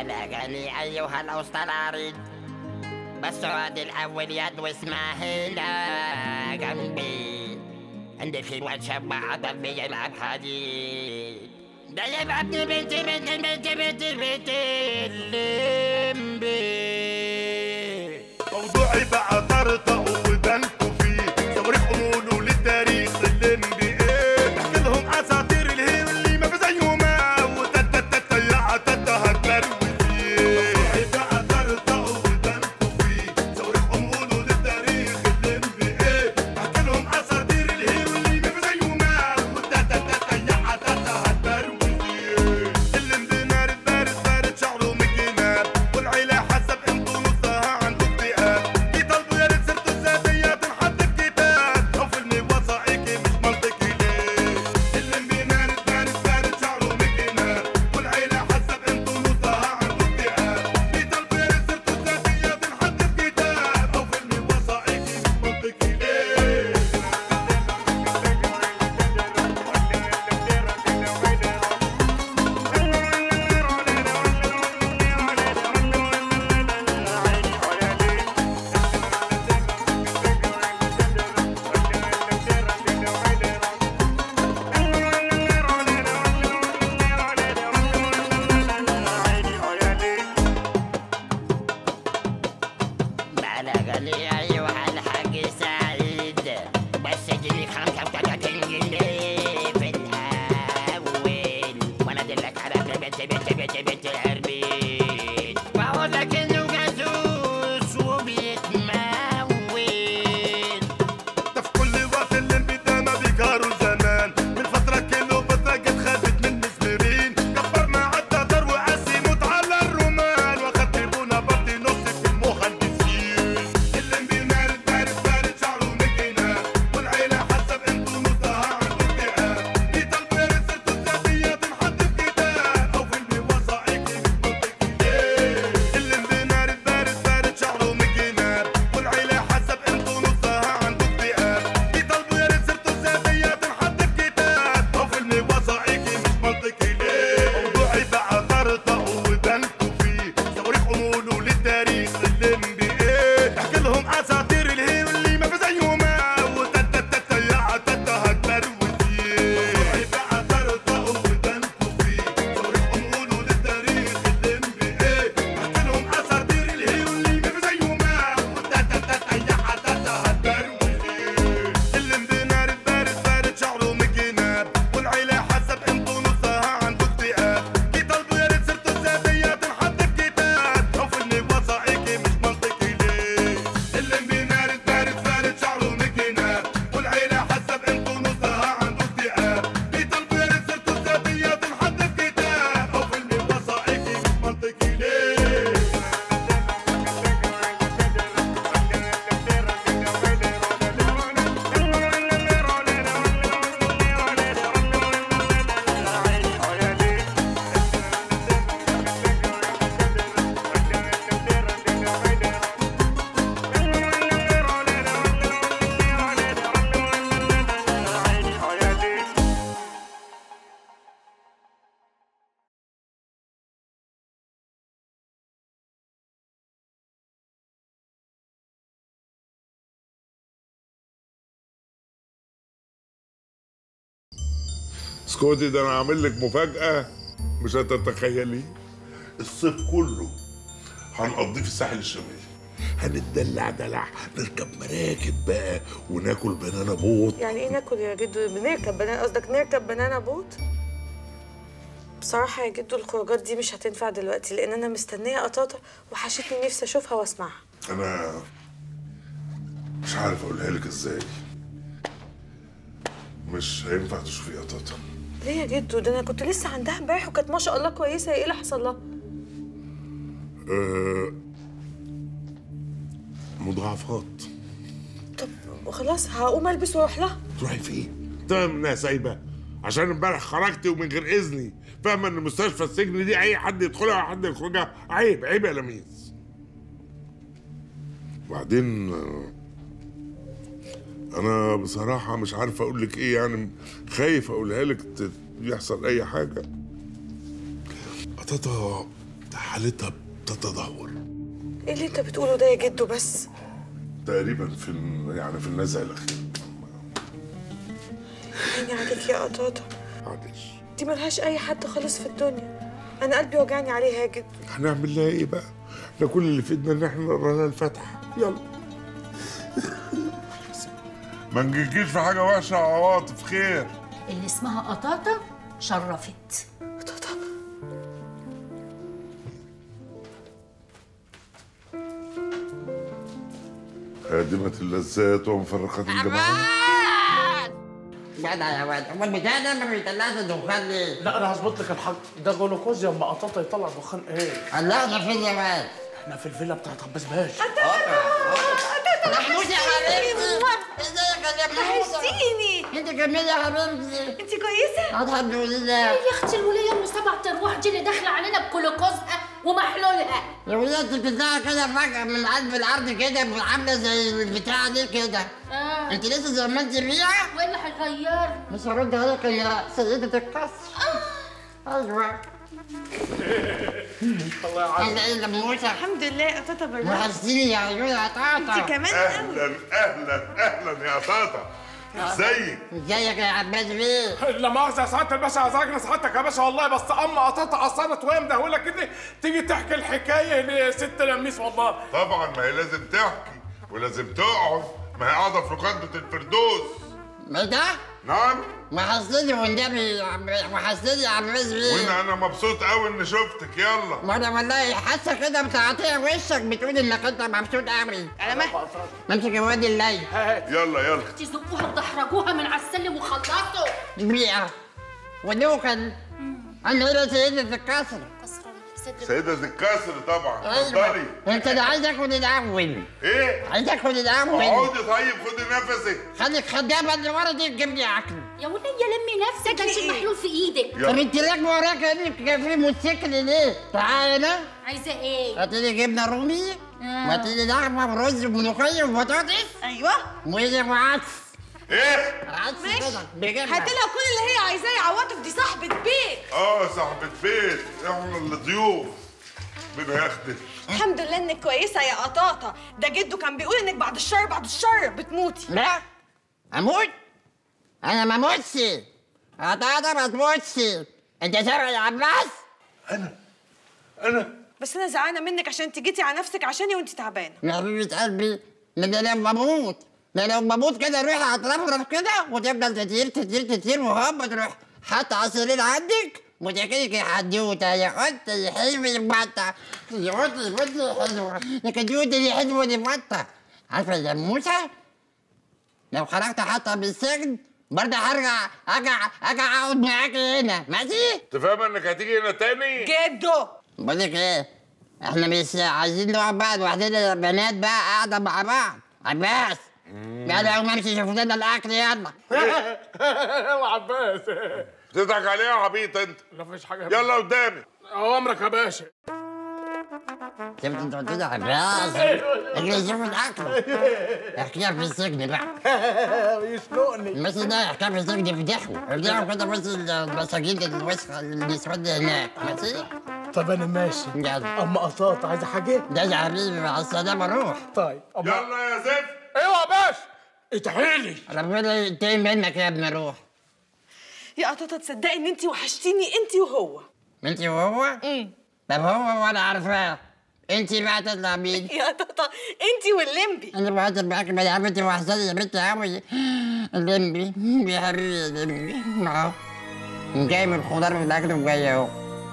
بلغني أيها الأستراري بالسؤال الأول يدوي اسمه هنا جنبي عندي في الوجه بعض بيلعب حديد ده يبعتني بنتي بنتي بنتي بنتي بنتي الليمبي موضوعي بقى طرطق ودنكوا فيه صواريخ قولوا للتاريخ الليمبي ايه بحكي لهم اساطير الهيرو اللي ما في زيهما وتتتت يا تتا هتروي فيه موضوعي بقى طرطق ودنكوا فيه صواريخ قولوا للتاريخ الليمبي ايه بحكي لهم اساطير الهيرو اللي ما في زيهما وتتتت يا تتا هتروي فيه الليمبي نارد بارد بارد شعره مكينات والعيلة حسب انتو نصها عندكم اكتئاب بيطلبوا يا ريت سيرته الذاتية تنحط في كتاب او فيلم وثائقي مش منطقي ليه الليمبي نارد بارد بارد شعره مكينات والعيلة حسب انتو نصها عندكم اكتئاب بيطلبوا يا ريت سيرته الذاتية تنحط في كتاب او فيلم وثائقي مش منطقي ليه بلغني أيها الحاج سعيد بس اديني خمسة وتلاتين جنيه في الأول وأنا أدلك على بنت بنت بنت بنت الأربيد وأقول لك إنه جاسوس وبيتمول ده في كل وقت الليمبي ده ما بيجاروا زمان من فترة كيلو بطاقة اتخذت من مسمرين كبر ما عدى دار وقاسي موت على الرومان واخد تربونا بطي نص في المهندسين الليمبي مارد بارد بارد شعره مكينة والعيلة حسب انتو نصها عنده اكتئاب بيطلبوا يا ريت سيرته الذاتية تنحط في كتاب او فيلم وثائقي مش منطقي ليه الليمبي مارد بارد بارد شعره مكينة والعيلة حسب انتو نصها عنده اكتئاب بيطلبوا يا ريت سيرته الذاتية تنحط في كتاب او فيلم وثائقي مش منطقي ليه موضوعي بقى طرطق ودنكوا فيه صواريخ قولوا للتاريخ الليمبي ايه بحكي لهم اساطير الهيرو اللي ما في زيهما وتتتت يا تتا هتروي فيه موضوعي بقى طرطق ودنكوا فيه صواريخ قولوا للتاريخ الليمبي ايه بحكي لهم اساطير الهيرو اللي ما في زيهما وتتتت يا تتا هتروي فيه الليمبي نارد بارد بارد شعره مكينات والعيلة حسب انتو نصها عنده اكتئاب بيطلبوا يا ريت سيرته الذاتية تنحط في كتاب او فيلم وثائقي مش منطقي ليه الليمبي نارد بارد بارد شعره مكينات والعيلة حسب انتو نصها عنده اكتئاب بيطلبوا يا ريت سيرته الذاتية تنحط في كتاب او فيلم وثائقي مش منطقي ليه اسكتي ده انا عامل لك مفاجأة مش هتتخيلي الصيف كله هنقضيه في الساحل الشمالي هنتدلع دلع نركب مراكب بقى وناكل بنانا بوط يعني ايه ناكل يا جدو بنركب بنانا قصدك نركب بنانا بوت بصراحة يا جدو الخروجات دي مش هتنفع دلوقتي لأن أنا مستنية قطاطة وحشتني نفسي أشوفها وأسمعها انا مش عارف اقولها لك ازاي مش هينفع تشوفي قطاطا ليه يا جدو ده أنا كنت لسه عندها امبارح وكانت ما شاء الله كويسة إيه اللي حصل لها؟ أه مضاعفات طب خلاص هقوم ألبس وأروح لها تروحي فين؟ تمام انها سايبه عشان امبارح خرجتي ومن غير اذني فاهمه ان مستشفى السجن دي اي حد يدخلها وحد يخرجها عيب عيب يا لميس وبعدين آه، انا بصراحه مش عارف اقول لك ايه يعني خايف اقولها لك ت- يحصل اي حاجه قطاطا حالتها بتتدهور ايه اللي انت بتقوله ده يا جدو بس تقريبا في ال- يعني في النزع الاخير عيني عليك يا قطاطة معلش دي ملهاش اي حد خالص في الدنيا انا قلبي وجعني عليها يا جدو هنعمل لها ايه بقى؟ احنا كل اللي في ايدنا ان احنا نقرا لها الفاتحه يلا ما نجيكيش في حاجه وحشه يا عواطف خير اللي اسمها قطاطة شرفت قطاطة هادمة اللذات ومفرقة الجماعات جدع يا واد امال البتاع ده ما بيطلعش دخان ليه؟ لا انا هظبط لك الحاج ده جلوكوز يا اما قطاطه يطلع دخان ايه الله احنا فين يا واد؟ احنا في الفيلا بتاعت عباس باشا محمود يا حبيبتي ازيك يا محمود وحشتيني انت جميله يا حبيبتي انت كويسة الحمد لله يا اختي الولية ام سبع ارواح دي اللي داخله علينا بجلوكوزها ومحلولها يا ولاد بتطلع كده فجأة من قلب الأرض كده عاملة زي البتاعة دي كده اه انت لسه زي ما انت فيها وايه اللي هيغير مش هرد عليك يا سيدة القصر ايوه الله يعافيك انا ايه لموسة الحمد لله يا قطاطة بالراحة وحشتيني يا عيون يا طاطا كمان قوي اهلا اهلا اهلا يا طاطا ازيك ازيك يا عباس بيه لا مؤاخذة يا سعادة الباشا عايزك سعادتك يا باشا والله بس اما قطاطة قصرت وهي مدهولة كده تيجي تحكي الحكاية لست لميس والله طبعا ما هي لازم تحكي ولازم تقعد ما هي قاعده في لقاده الفردوس ايه ده؟ نعم وحشتني والنبي يا عم- وحشتني يا عباس بيه وانا انا مبسوط قوي اني شفتك يلا ما انا والله حاسه كده بتعطيها وشك بتقول انك انت مبسوط قوي انا ما امسك يا واد الليل يلا يلا تزقوها وتحرجوها من على السلم وخلصوا بيئة ودوكا انا هنا سيدة الكسر كسر صدر سيدة الكسر طبعا ايوه اتفضلي انت ده عايز اكل الاول ايه عايز اكل الاول اقعدي طيب خدي نفسك خليك خدامه اللي ورا دي تجيب لي اكل يا ولية لمي نفسك ده شيء محلول في ايدك طب يلا انت لك وراك انك في موتوسيكل ليه؟ تعالى هنا عايزة ايه؟ هاتي لي جبنه رومي وهاتي لي لحمه ورز وملوخيه وبطاطس ايوه وإيه وعدس ايه عدس ماشي. كده بجبنه هات لها كل اللي هي عايزاه يا عواطف دي صاحبة بيت اه صاحبة بيت احنا اللي ضيوف بنخدم الحمد لله انك كويسة يا قطاطة ده جدو كان بيقول انك بعد الشر بعد الشر بتموتي لا اموت انا ما اموتش قطعت ما تموتش انت سامع يا عباس انا بس انا زعلانة منك عشان انت جيتي على نفسك عشاني وانت تعبانة يا حبيبة قلبي ده انا لما بموت ده لو بموت كده روح هترفرف كده وتفضل تطير تطير تطير وهوب تروح حتى على السرير عندك وتحكي حدوتة يا قط يا حلو البطة يا قط يا قط حلوة يا كدوت اللي حلوة البطة عارفة يا موسى لو خرجت حتى من السجن برضه هرجع ارجع ارجع اقعد معاك هنا ماشي؟ انت فاهم انك هتيجي هنا تاني؟ جدو بقول لك ايه احنا مش عايزين نقعد بقى لوحدنا بنات بقى قاعده مع بعض عباس يلا قوم امشي شوف لنا الاكل يلا يلا عباس بتضحك عليها يا عبيط انت لا فيش حاجة يلا قدامي اوامرك يا باشا شفت انت قلت لي عباس اجي شوف الاكل احكيها في السجن بقى يسلقني بس ده احكيها في السجن يفضحوا يفضحوا كده بس المساجين الوسخه النسوان هناك ماشي طب انا ماشي يلا اما قطاطة عايزة حاجة ده يا حبيبي مع السلامه روح طيب أما... يلا يا زفت ايوه يا باشا اتحيلي ربنا ينتقم منك يا ابني روح يا قطاطة تصدقي ان انت وحشتيني انت وهو انت وهو؟ امم طب هو وانا عارفاه انت بقى تطلع مين؟ يا قطاطة انت واللمبي انا بهزر معاك ما يا بنتي وحشاني يا بنتي قوي اللمبي يا حبيبي يا لمبي اهو جاي من الخضار والاكل وجاي اهو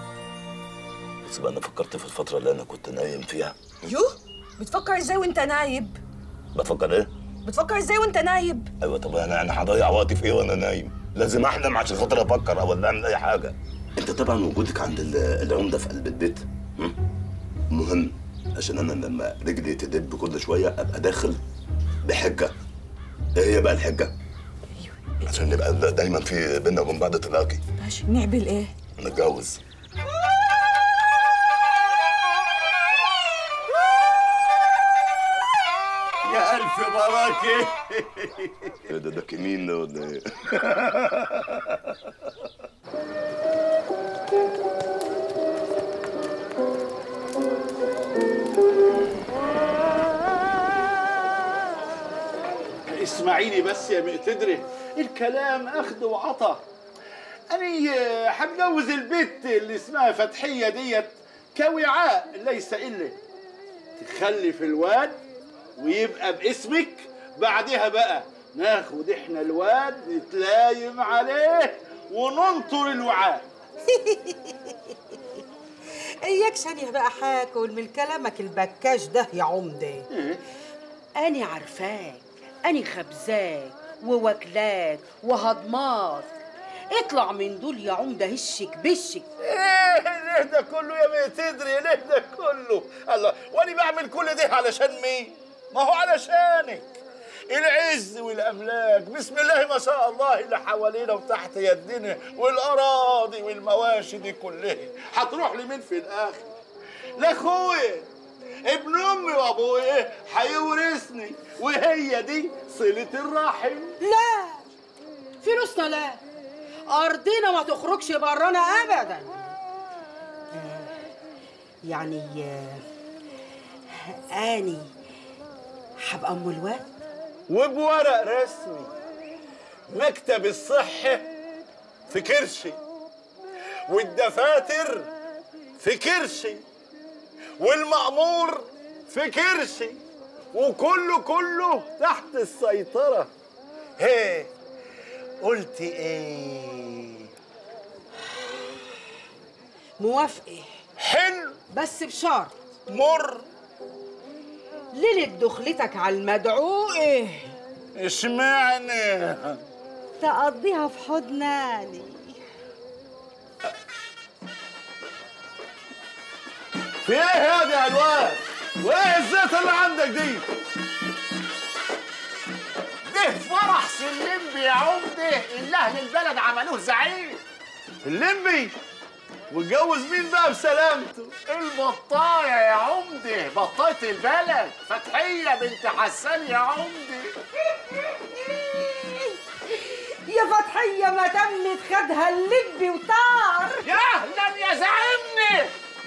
بس بقى انا فكرت في الفترة اللي انا كنت نايم فيها يوه بتفكر ازاي وانت نايب بفكر ايه؟ بتفكر ازاي وانت نايب ايوه طب انا انا هضيع وقتي في ايه وانا نايم؟ لازم احلم عشان خاطر افكر او ولا اعمل اي حاجة انت طبعا وجودك عند ال- العمدة في قلب البيت م? مهم عشان انا لما رجلي تدب كل شوية ابقى داخل بحجة ايه هي بقى الحجة؟ عشان نبقى دا- دايما في بينا وبين بعض تلاقي ماشي نعمل ايه نتجوز يا ألف بركة ايه ده ده كمين ده ولا ايه؟ اسمعيني بس يا مقتدري الكلام اخذ وعطا انا هتجوز البت اللي اسمها فتحيه ديت كوعاء ليس الا تخلف الواد ويبقى باسمك بعدها بقى ناخد احنا الواد نتلايم عليه وننطر الوعاء اياك ثانية بقى حاكل من كلامك البكاش ده يا عمدة أنا عارفاك أنا خبزاك وواكلاك وهضماك اطلع من دول يا عمدة هشك بشك ايه ليه ده كله يا مقتدري ليه ده كله الله وانا بعمل كل ده علشان مين ما هو علشانك العز والاملاك بسم الله ما شاء الله اللي حوالينا وتحت يدنا والاراضي والمواشي دي كلها هتروح لمين في الاخر لاخويا ابن امي وابويا هيورثني وهي دي صله الرحم لا فلوسنا لا أرضنا ما تخرجش برانا أبدا آه، يعني آه، أني هبقى أم الواد وبورق رسمي مكتب الصحة في كرشي والدفاتر في كرشي والمأمور في كرشي وكله كله تحت السيطرة هي قلت ايه موافقة حلو بس بشرط مر ليلة دخلتك على المدعو ايه اشمعنى تقضيها في حضناني في ايه هذا يا الواد وايه الزيت اللي عندك دي ده فرح سلمبي يا عمده اللي اهل البلد عملوه زعيم اللمبي واتجوز مين بقى بسلامته البطاية يا عمده بطاية البلد فتحية بنت حسان يا عمده يا فتحية ما تمت خدها اللب وطار يا اهلا يا زعيمني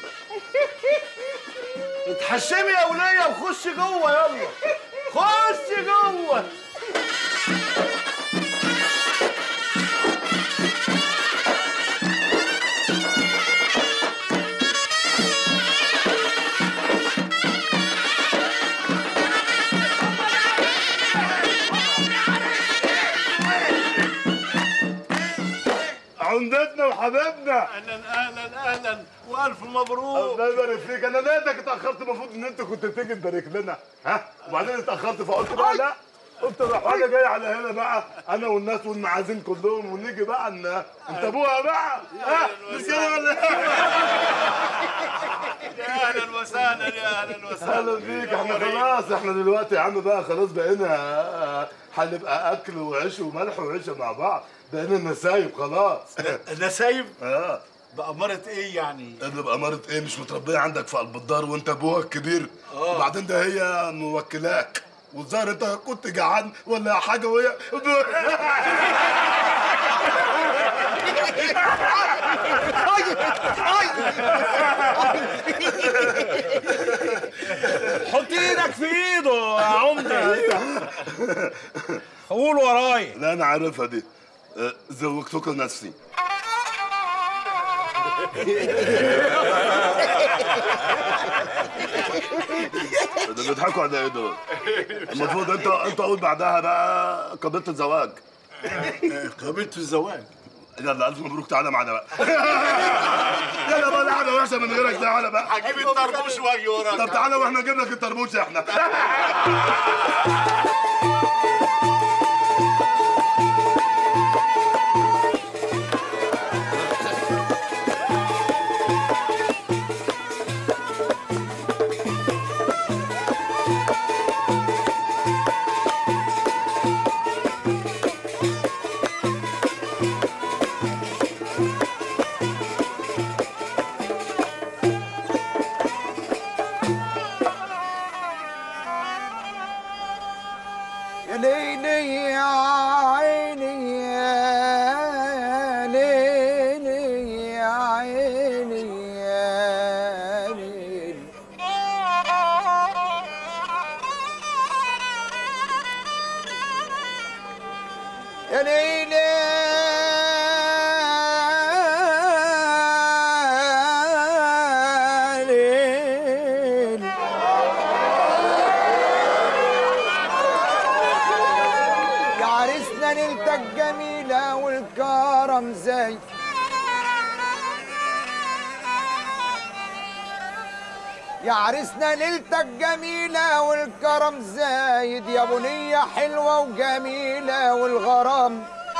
اتحشمي يا ولية وخش جوه يلا خش جوه عمدتنا وحبايبنا اهلا اهلا اهلا والف مبروك الله يبارك فيك انا لقيتك اتاخرت المفروض ان انت كنت تيجي تبارك لنا ها وبعدين اتاخرت فقلت بقى لا قلت روح انا جاي على هنا بقى انا والناس والمعازيم كلهم ونيجي بقى ان انت ابوها بقى ها مش كده ولا إيه؟ يا اهلا وسهلا يا اهلا وسهلا اهلا بيك احنا خلاص احنا دلوقتي يا عم بقى خلاص بقينا هنبقى اكل وعيش وملح وعيشه مع بعض بقينا نسايب خلاص نسايب اه بأمارة ايه يعني اللي بأمارة ايه مش متربية عندك في قلب الدار وانت ابوها الكبير وبعدين ده هي موكلاك والظاهر انت كنت جعان ولا حاجة وهي حط ايدك في ايده يا عمده قول وراي لا انا عارفها دي آه، زوجتك نفسي ده بيضحكوا على ايه دول؟ المفروض انت انت قول بعدها بقى قضيه الزواج قابلت الزواج يلا الف مبروك تعالى معانا بقى يلا بقى قاعده وحشه من غيرك تعالى بقى هجيب الطربوش واجي وراك طب تعالى واحنا نجيب لك الطربوش احنا يا ليلي يا عيني يا ليلي يا عيني يا ليلي يا ليلي ليل يا عريسنا ليلتك جميلة والكرم زي يا عريسنا ليلتك جميلة والكرم زايد يا بنية حلوة وجميلة والغرام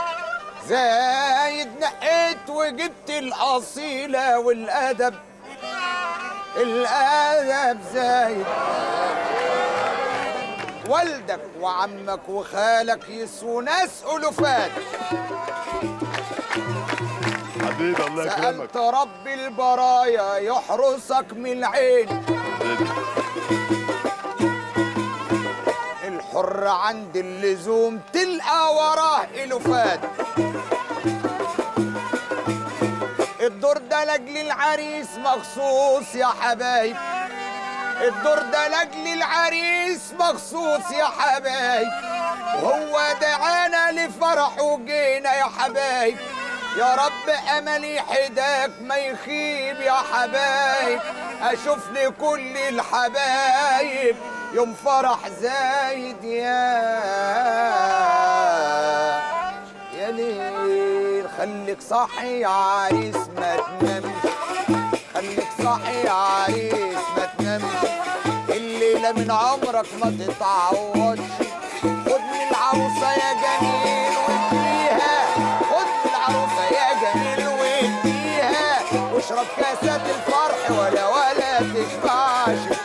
زايد نقيت وجبت الأصيلة والأدب الأدب زايد والدك وعمك وخالك يسووا ناس ألوفات حبيبي الله يكرمك سألت رب البرايا يحرسك من العين الحر عند اللزوم تلقى وراه ألوفات الدور ده لاجل العريس مخصوص يا حبايب الدور ده لاجل العريس مخصوص يا حبايب وهو دعانا لفرح وجينا يا حبايب يا رب املي حداك ما يخيب يا حبايب اشوف لي كل الحبايب يوم فرح زايد يا يا ليل خليك صاحي يا عريس ما تنامش خليك صاحي يا عريس ما تنامش الليلة من عمرك ما تتعوضش خد من العروسة يا جميل واديها خد من العروسة يا جميل واديها واشرب كاسات الفرح ولا ولا تشبعش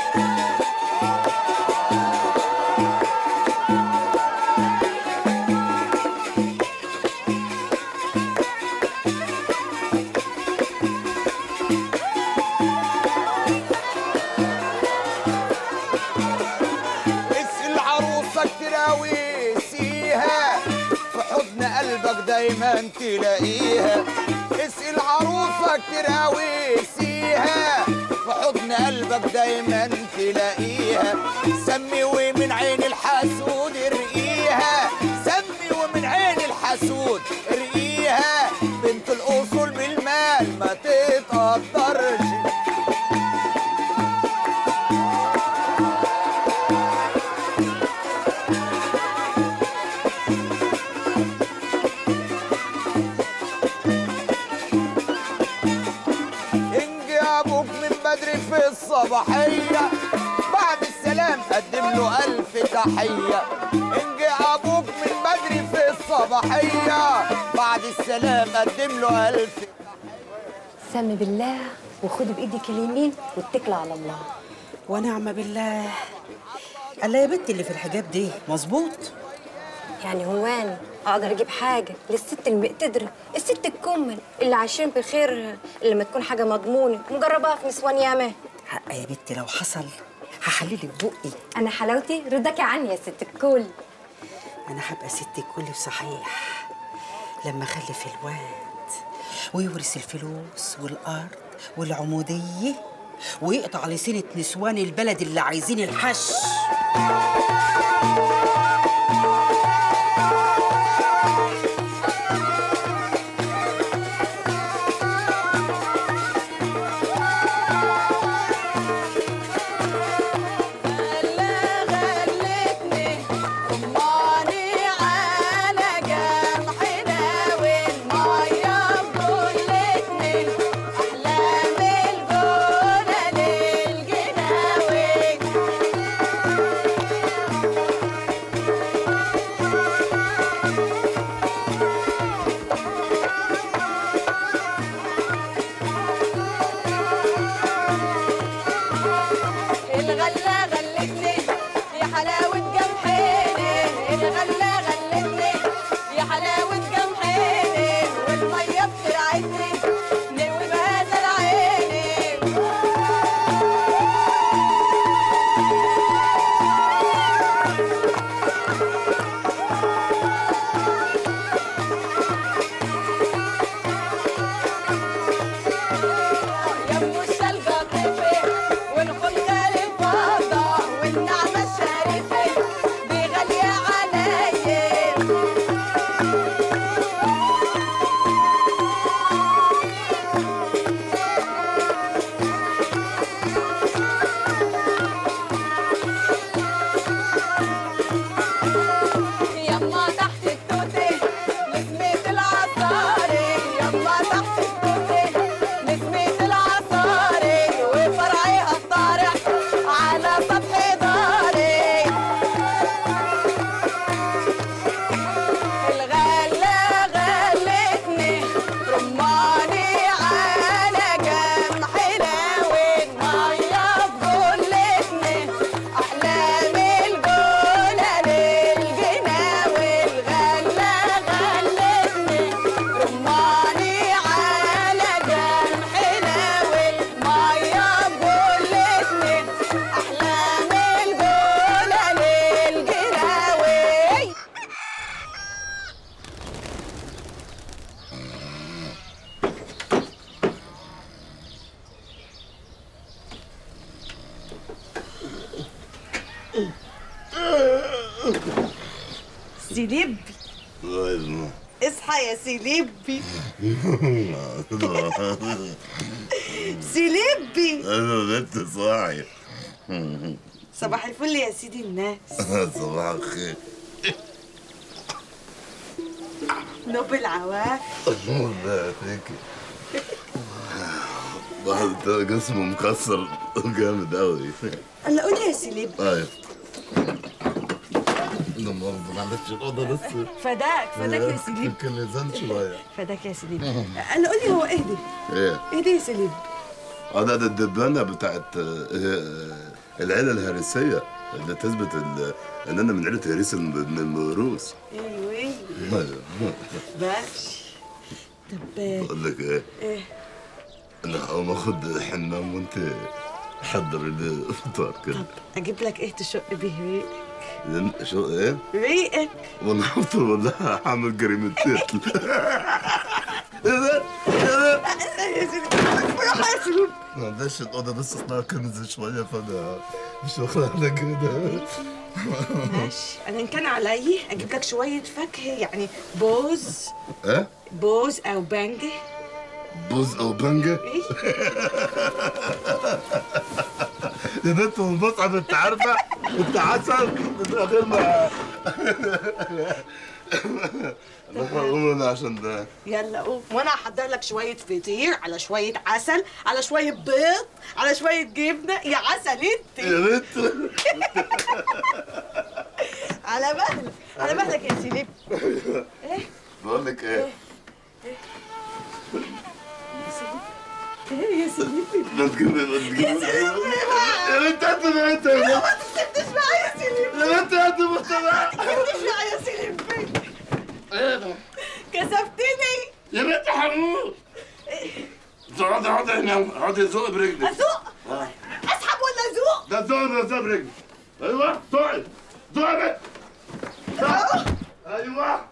اسقي العروسة تراويسيها في حضن قلبك دايما تلاقيها اسقي العروسة تراويسيها في حضن قلبك دايما تلاقيها سمي ومن عين الحسود ارقيها سمي ومن عين الحسود ارقيها بنت الاصول بالمال ما تتقدرش انجي ابوك من بدري في الصباحية بعد السلام قدم له ألف تحية انجي ابوك من بدري في الصباحية بعد السلام قدم له ألف سمي بالله وخدي بايدك اليمين واتكلي على الله ونعم بالله الله يا بنتي اللي في الحجاب دي مظبوط يعني هو انا اقدر اجيب حاجه للست المقتدره الست الكمل اللي عايشين بخير اللي ما تكون حاجه مضمونه مجرباها في نسوان ياما حق يا بنتي لو حصل هحللك بقي انا حلاوتي رضاكي عني يا ست الكل انا هبقى ست الكل صحيح لما اخلف الواد ويورث الفلوس والارض والعموديه ويقطع لسنة نسوان البلد اللي عايزين الحش للجناوي سيليبي اصحى يا سيليبي سيليبي انا بنت صاحي صباح الفل يا سيدي الناس صباح الخير نوبل عواف الله يعطيكي واحد جسمه مكسر جامد قوي هلا قولي يا سيليبي ايوه لا مؤاخذة معلش الأوضة لسه فداك فداك يا سيليبي يمكن لزان شوية فداك يا سيليبي هلا قولي هو اهدي ايه اهدي يا سيليبي هذا ده الدبانة بتاعت آه، العيلة الهرسية اللي تثبت ال- ان انا من عيلة هريس من الموروث ايوه ايوه ايوه باش طب بقول لك ايه ايه انا هقوم اخد حمام وانت حضر لي فطار كده اجيب لك ايه تشق بيه ريقك لأن- شو ايه؟ ريقك وانا هفطر والله هعمل جريمتين ايه ده؟ ايه ده؟ يا سيدي بروح يا سيدي معلش الأوضة لسه اسمها كنز شوية فأنا مش واخد على كده ماشي انا ان كان علي اجيب لك شويه فاكهه يعني بوز ايه؟ بوز او بانجه بوز أو بنجة؟ يا بنت المصعب أنت عارفة؟ أنت عسل من غير ما أنا هقوم أنا عشان ده يلا قوم وانا هحضر لك شويه فطير على شويه عسل على شويه بيض على شويه جبنه يا عسل انت يا بنت على مهلك على مهلك يا سيليب ايه بقول لك إيه؟ ايه يا سيليب ما تجيب ما تجيب يا سيليب يا بنت أنت ما أنت لا ما تسيبنيش معايا يا سيليب يا بنت أنت مستمع ما تسيبنيش معايا يا سيليب إيه ده؟ كسفتني يا بنت حمود اقعدي اقعدي هنا اقعدي زق برجلك ازوق اسحب ولا ازوق ده زق ده زق برجلك ايوه زقي زقي زق ايوه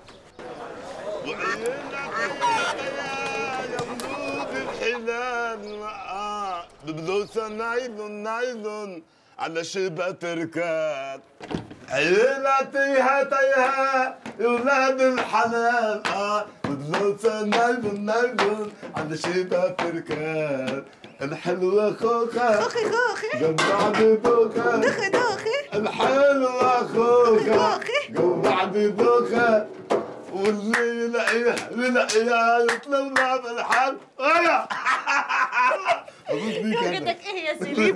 الحلال آه ببلوسة نايلون نايلون على شبه تركات عيلة تيها تيها يا ولاد الحلال اه ببلوسة نايلون نايلون على شبه تركات الحلوة خوخة خوخي خوخي جمعت دوخة دوخي دوخي الحلوة خوخة خوخي جمعت دوخة واللي يلاقيها يلاقيها يطلب لها بالحال انا ابوس بيك انا وجدك ايه يا سيليب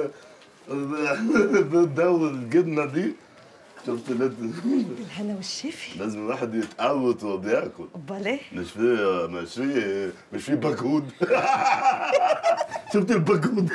ده والجبنه دي شفت لازم بالهنا والشفي لازم الواحد يتقوت وهو بياكل امال ايه مش في مش في مش في باكود شفت الباكود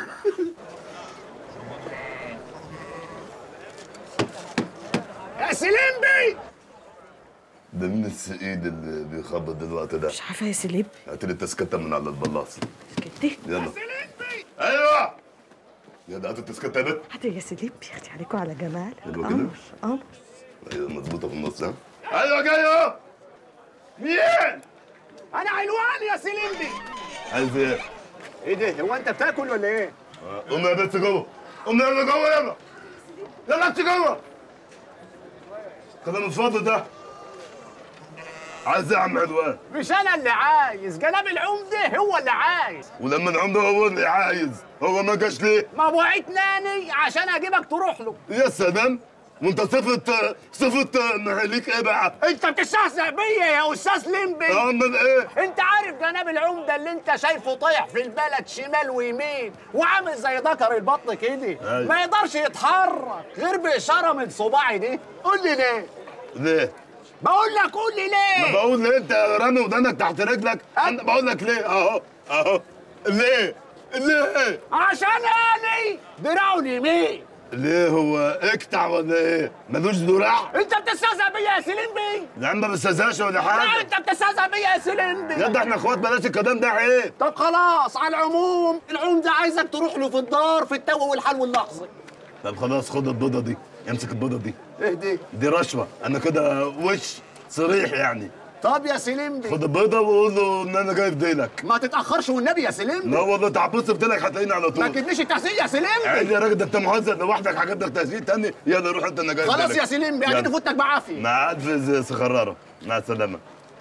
يا سليمبي ده مين السعيد اللي بيخبط دلوقتي ده؟ مش عارفه يا سيليب هات لي التسكته من على البلاص كده يلا ايوه يا ده هات التسكته يا بنت هاتي يا سيليب ياختي عليكم على جمال حلوة كده؟ قمر قمر ايوه مظبوطه في النص ها ايوه جاي اهو مين؟ انا علوان يا سليمبي عايز ايه؟ ايه ده هو انت بتاكل ولا ايه قوم يا بنت جوه قوم يلا جوه يلا يلا انت جوه كلام الفاضي ده عايز ايه يا عم عدوان مش انا اللي عايز جناب العمده هو اللي عايز ولما العمده هو اللي عايز هو ما جاش ليه؟ ما وعدتناني عشان اجيبك تروح له يا سلام وانت صفة صفة مهليك ايه بقى؟ انت بتستهزأ بيا يا استاذ ليمبي امال ايه؟ انت عارف جناب العمده اللي انت شايفه طايح في البلد شمال ويمين وعامل زي ذكر البطن كده أيوة. ما يقدرش يتحرك غير باشاره من صباعي دي قول لي ليه ليه؟ بقول لك قول لي ما ليه بقول ليه انت رامي ودانك تحت رجلك انا بقول لك ليه اهو اهو ليه؟ ليه؟ عشان اني دراعه اليمين ليه هو اكتع ولا ايه؟ ملوش ذراع؟ انت بتستهزأ بيا يا سليمبي يا عم ما بستهزاش ولا لا حاجة انت بتستهزأ بيا يا سليمبي يا ده احنا اخوات بلاش الكلام ده عيب طب خلاص على العموم العمده عايزك تروح له في الدار في التو والحلو اللحظي طب خلاص خد البيضة دي امسك البيضة دي ايه دي دي رشوة انا كده وش صريح يعني طب يا سليم خد البيضه وقول له ان انا جاي في ديلك ما تتاخرش والنبي يا سليم لا والله تعبص في ديلك هتلاقيني على ما طول تجيبليش التحسين يا سليم عادي يا راجل ده انت مهزأ لوحدك هجيب لك تهزيل تاني يلا روح انت انا جاي في خلاص ديلك. يا سليم يعني يلا. فوتك بعافيه مع الف سخراره مع السلامه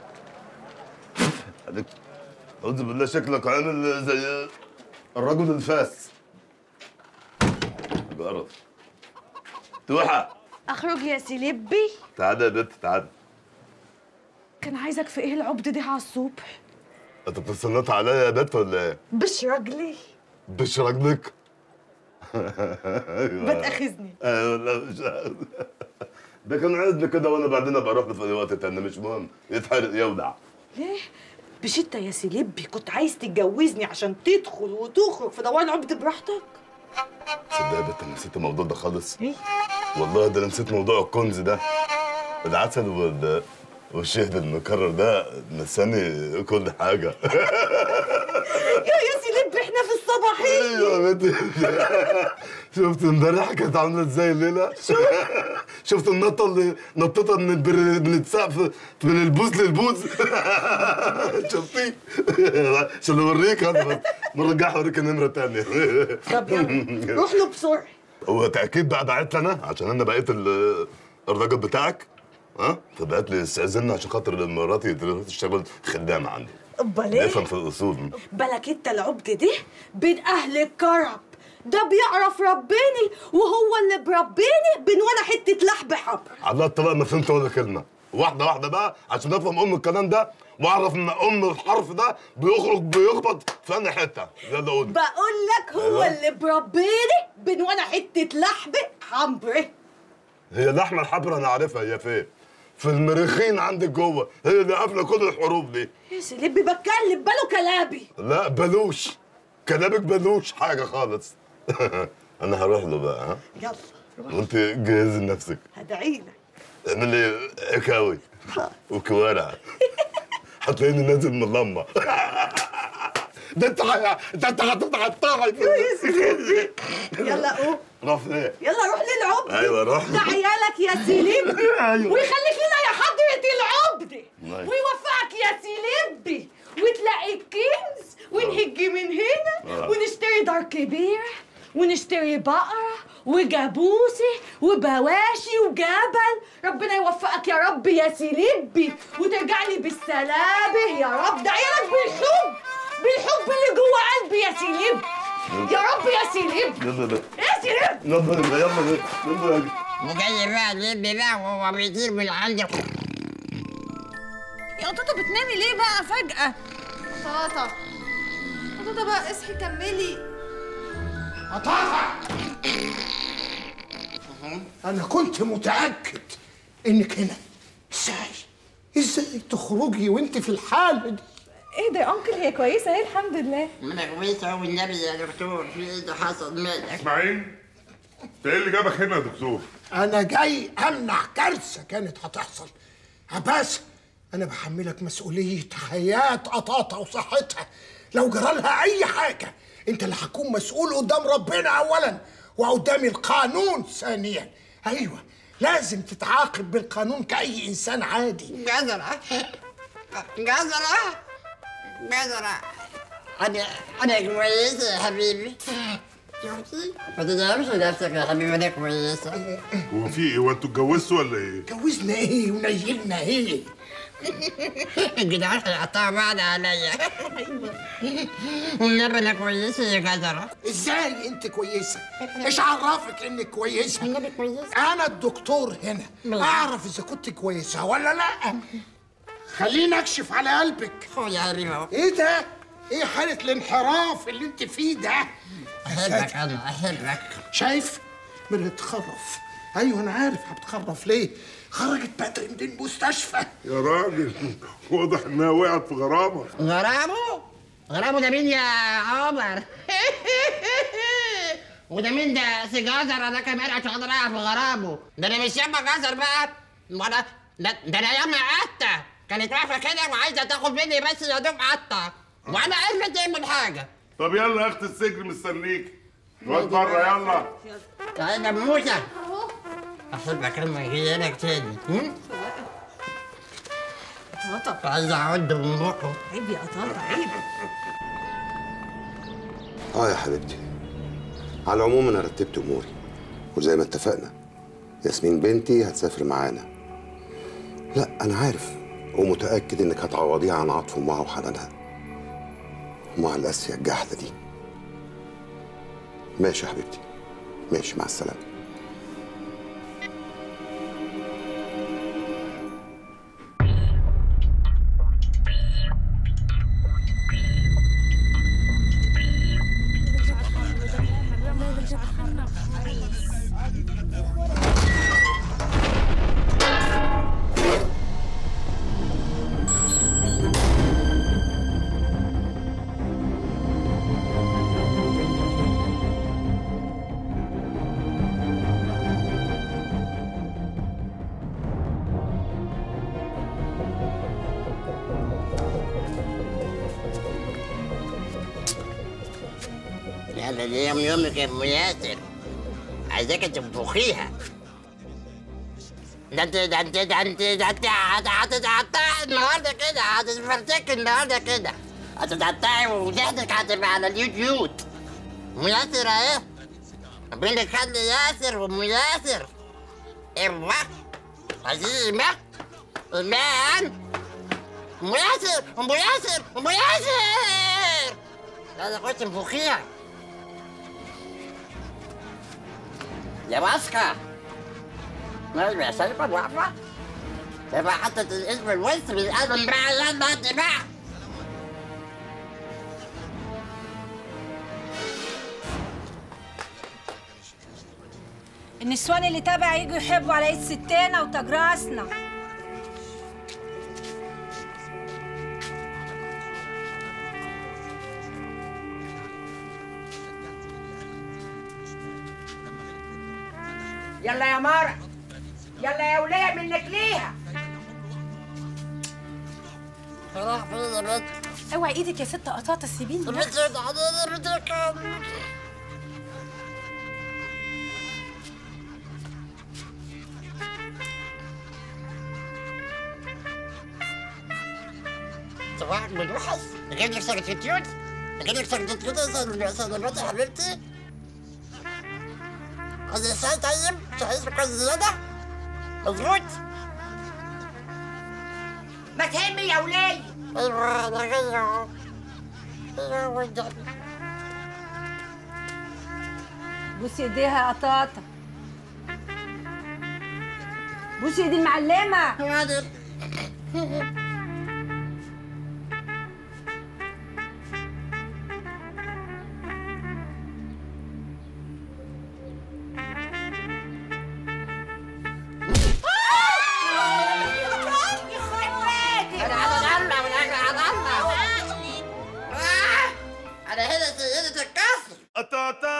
عليك اعوذ بالله شكلك عامل زي الرجل الفاس بقرف توحى اخرج يا سيلبي تعالى يا بنت تعالى كان عايزك في ايه العبد ده على الصبح انت بتستنط عليا يا بنت ولا ايه؟ بش رجلي بش رجلك ايوه بتاخذني ايوه لا مش عارف. ده كان عايزني كده وانا بعدين ابقى اروح له في اي وقت تاني مش مهم يتحرق يودع ليه مش انت يا سيلبي كنت عايز تتجوزني عشان تدخل وتخرج في دوار العبد براحتك تصدق يا بنت انا نسيت الموضوع ده خالص ايه والله ده انا نسيت موضوع الكنز ده العسل وال والشهد المكرر ده نساني كل حاجه يا يا سيلبي احنا في الصباحيه ايوه يا بنتي شفت امبارح كانت عامله ازاي الليله شفت النطه اللي نطتها من البر... من السقف من البوز للبوز شفتي عشان اوريك انا بس نرجعها اوريك النمره الثانيه طب يلا روح له بسرعه هو تاكيد بقى بعت لي انا عشان انا بقيت ال- الراجل بتاعك ها فبعت لي استاذن عشان خاطر مراتي تشتغل خدامه عندي امال ايه بيفهم في الاصول بالك انت العبد ده بين اهل الكرب ده بيعرف ربني وهو اللي بربيني بين وانا حته لحم حمر على الطلاق ما فهمت ولا كلمه واحده واحده بقى عشان افهم ام الكلام ده واعرف ان ام الحرف ده بيخرج بيخبط في انهي حته يلا قول بقول لك هو أيوة. اللي بربيني بين وانا حته لحم حمر هي اللحمه الحمراء انا عارفها هي فين في المريخين عندك جوه هي اللي قافله كل الحروف دي يا سيلبي بتكلم باله كلامي لا بلوش كلامك بلوش حاجه خالص انا هروح له بقى ها يلا وانت جهزي لنفسك هدعي لك اعملي عكاوي وكوارع هتلاقيني نازل من اللمه ده انت ح- ده انت هتتقطعي يا سيلبي يلا قوم روح فين؟ يلا روح للعبد ايوه روح ده عيالك يا سيلبي أيوة. ويخليك لنا يا حضرة العبد أيوة. ويوفقك يا سيلبي وتلاقي الكنز ونهج من هنا آه. ونشتري دار كبيرة ونشتري بقرة وجاموسة وبواشي وجبل ربنا يوفقك يا رب يا سيلبي وترجع لي بالسلامة يا رب ده عيالك بالحب بالحب اللي جوه قلبي يا سيلبي يا رب يا سيلبي يلا يلا يا سيلبي يلا يلا يلا يلا وجاي بقى اللب بقى وهو بيطير من عندي يا قطوطة بتنامي ليه بقى فجأة؟ طاطا قطوطة بقى اصحي كملي قطاطة أنا كنت متأكد إنك هنا إزاي؟ إزاي تخرجي وأنت في الحالة دي؟ ايه ده يا انكل هي كويسة اهي الحمد لله انا كويسه والنبي يا دكتور في ايه ده حصل مالك اسماعيل انت ايه اللي جابك هنا يا دكتور؟ أنا جاي أمنع كارثة كانت هتحصل عباس أنا بحملك مسؤولية حياة قطاطة وصحتها لو جرالها أي حاجة أنت اللي هتكون مسؤول قدام ربنا أولا وقدام القانون ثانيا أيوه لازم تتعاقب بالقانون كأي إنسان عادي جزرة جزرة جزرة أنا أنا كويسة يا حبيبي شفتي؟ ما تدعمش نفسك يا حبيبي أنا كويسة هو في ايه هو انتوا اتجوزتوا ولا ايه؟ جوزنا إيه ونيلنا إيه؟ الجدعان هيقطعوا بعض عليا والنبي أنا كويسة يا جزرة ازاي انت كويسه ايش عرفك انك كويسه النبي كويسة انا الدكتور هنا ماشي. اعرف اذا كنت كويسه ولا لا خليني اكشف على قلبك خد يا حبيبي أهو. ايه ده ايه حاله الانحراف اللي انت فيه ده أحبك أنا أحبك شايف بنتخرف ايوه انا عارف هتخرف ليه خرجت بدري من المستشفى يا راجل واضح انها وقعت في غرامه غرامه غرامه ده مين يا عمر وده مين ده سي جزر ده كمان عشان اقدر اقع في غرامه ده انا مش ياما جزر بقى ولا ده, ده انا ياما قطه كانت واقفه كده وعايزه تاخد مني بس يا دوب قطه وانا عرفت تعمل حاجه طب يلا يا اخت السجن مستنيك الواد بره يلا تعالى يا موسى احبك لما اجي لك تاني هم؟ قطاطة عايز اعد من بقه عيب يا قطاطة عيب اه يا حبيبتي على العموم انا رتبت اموري وزي ما اتفقنا ياسمين بنتي هتسافر معانا لا انا عارف ومتاكد انك هتعوضيها عن عطف امها وحنانها امها القاسيه الجحده دي ماشي يا حبيبتي ماشي مع السلامه يلا دي يوم يومك يا ام ياسر عايزاك تنفخيها ده انت ده انت ده انت ده انت هت- هتتقطعي النهارده كده هتتفرتكي النهارده كده هتتقطعي وجهدك هتبقى على اليوتيوب ام ياسر اهي بينك خد ياسر وام ياسر ايوه عزيمة ايمان ام ياسر ام ياسر ام ياسر لا ده كنت مفخيها يا ماسكة لازم يا سلمى واقفة تبقى حطت الاسم الوسط بالقلم بقى يلا انت بقى النسوان اللي تابع يجوا يحبوا على ايد ستنا وتاج راسنا يلا يا مرة يلا يا ولية منك ليها راح فين يا بنت اوعي ايدك يا ست قطاطة سيبيني بنت حضرتك صباح من وحش اجيب لك سكتيوت اجيب لك سكتيوت يا سلمى يا حبيبتي هذا الشاي طيب شاي سكر زيادة مظبوط ما تهمي يا ولية ايوه انا جاي ايوه بوسي ايديها يا قطاطة بوسي ايدي المعلمة انا هتغلى من اجل هتغلى انا هنا سيدة الكسر قطاطا